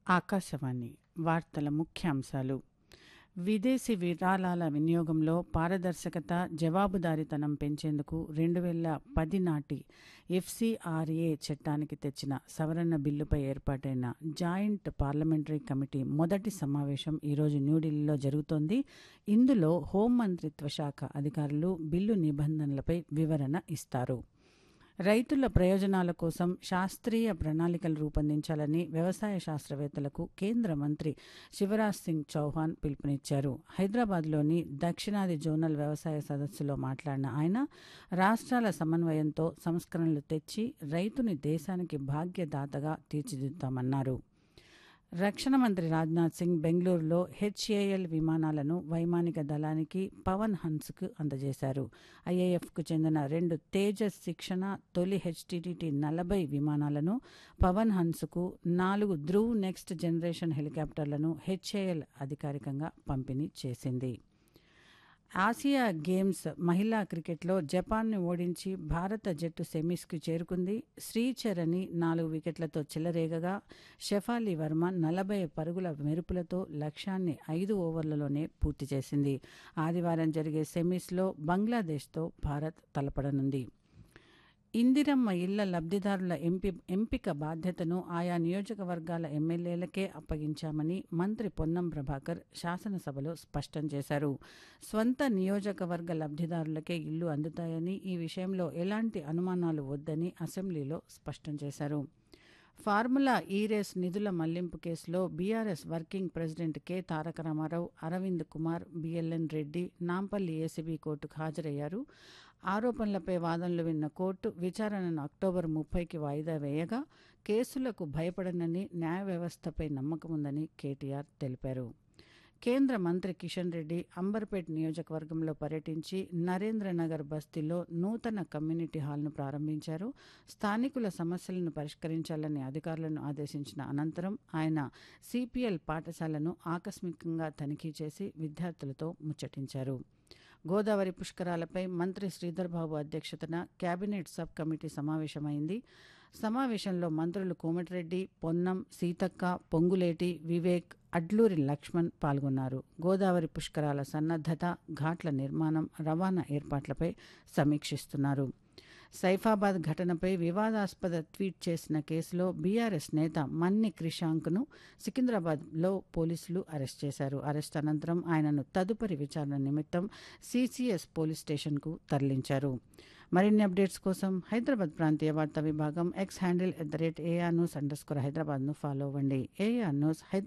ఆకాశవాణి వార్తల ముఖ్యాంశాలు విదేశీ విరాళాల వినియోగంలో పారదర్శకత జవాబుదారీతనం పెంచేందుకు రెండు వేల పది నాటి ఎఫ్సిఆర్ఏ చట్టానికి తెచ్చిన సవరణ బిల్లుపై ఏర్పాటైన జాయింట్ పార్లమెంటరీ కమిటీ మొదటి సమావేశం ఈరోజు న్యూఢిల్లీలో జరుగుతోంది ఇందులో హోంమంత్రిత్వ శాఖ అధికారులు బిల్లు నిబంధనలపై వివరణ ఇస్తారు రైతుల ప్రయోజనాల కోసం శాస్త్రీయ ప్రణాళికలు రూపొందించాలని వ్యవసాయ శాస్త్రవేత్తలకు కేంద్ర మంత్రి శివరాజ్ సింగ్ చౌహాన్ పిలుపునిచ్చారు హైదరాబాద్లోని దక్షిణాది జోనల్ వ్యవసాయ సదస్సులో మాట్లాడిన ఆయన రాష్ట్రాల సమన్వయంతో సంస్కరణలు తెచ్చి రైతుని దేశానికి భాగ్యదాతగా తీర్చిదిద్దామన్నారు రక్షణ మంత్రి రాజ్నాథ్ సింగ్ బెంగళూరులో హెచ్ఏఎల్ విమానాలను వైమానిక దళానికి పవన్ హన్స్కు అందజేశారు ఐఏఎఫ్కు చెందిన రెండు తేజస్ శిక్షణ తొలి హెచ్టిటిటి నలభై విమానాలను పవన్ హన్స్కు నాలుగు ధ్రువ్ నెక్స్ట్ జనరేషన్ హెలికాప్టర్లను హెచ్ఏఎల్ అధికారికంగా పంపిణీ చేసింది ఆసియా గేమ్స్ మహిళా క్రికెట్లో జపాన్ను ఓడించి భారత జట్టు సెమీస్కు చేరుకుంది శ్రీచరణి నాలుగు వికెట్లతో చెలరేగగా షెఫాలి వర్మ నలభై పరుగుల మెరుపులతో లక్ష్యాన్ని ఐదు ఓవర్లలోనే పూర్తి చేసింది ఆదివారం జరిగే సెమీస్లో బంగ్లాదేశ్తో భారత్ తలపడనుంది ఇందిరమ్మ ఇళ్ల లబ్ధిదారుల ఎంపి ఎంపిక బాధ్యతను ఆయా నియోజకవర్గాల ఎమ్మెల్యేలకే అప్పగించామని మంత్రి పొన్నం ప్రభాకర్ శాసనసభలో స్పష్టం చేశారు స్వంత నియోజకవర్గ లబ్ధిదారులకే ఇల్లు అందుతాయని ఈ విషయంలో ఎలాంటి అనుమానాలు వద్దని అసెంబ్లీలో స్పష్టం చేశారు ఫార్ములా ఈ రేస్ నిధుల మళ్లింపు కేసులో BRS working president K Taraka Ramarao Arvind Kumar BLN Reddy Nampally ACB కోర్టుకు హాజరయ్యారు ఆరోపణలపై వాదనలు విన్న కోర్టు విచారణను అక్టోబర్ ముప్పైకి వాయిదా వేయగా కేసులకు భయపడనని న్యాయ వ్యవస్థపై నమ్మకముందని కేటీఆర్ తెలిపారు కేంద్ర మంత్రి కిషన్ రెడ్డి అంబర్పేట్ నియోజకవర్గంలో పర్యటించి నరేంద్రనగర్ బస్తీలో నూతన కమ్యూనిటీ హాల్ను ప్రారంభించారు స్థానికుల సమస్యలను పరిష్కరించాలని అధికారులను ఆదేశించిన అనంతరం ఆయన సిపిఎల్ పాఠశాలను ఆకస్మికంగా తనిఖీ చేసి విద్యార్థులతో ముచ్చటించారు గోదావరి పుష్కరాలపై మంత్రి శ్రీధర్ బాబు అధ్యక్షతన కేబినెట్ సబ్ కమిటీ సమావేశమైంది సమావేశంలో మంత్రులు కోమటిరెడ్డి పొన్నం సీతక్క పొంగులేటి వివేక్ అడ్లూరి లక్ష్మణ్ పాల్గొన్నారు గోదావరి పుష్కరాల సన్నద్ధత ఘాట్ల నిర్మాణం రవాణా ఏర్పాట్లపై సమీక్షిస్తున్నారు సైఫాబాద్ ఘటనపై వివాదాస్పద ట్వీట్ చేసిన కేసులో బీఆర్ఎస్ నేత మన్ని క్రిషాంక్ను సికింద్రాబాద్లో పోలీసులు అరెస్ట్ చేశారు అరెస్ట్ అనంతరం ఆయనను తదుపరి విచారణ నిమిత్తం సీసీఎస్ పోలీస్ స్టేషన్కు తరలించారు మరిన్ని అప్డేట్స్ కోసం హైదరాబాద్ ప్రాంతీయ వార్తా విభాగం X handle at the rate AR news underscore హైదరాబాద్ను ఫాలో అవ్వండి ఏఆర్ న్యూస్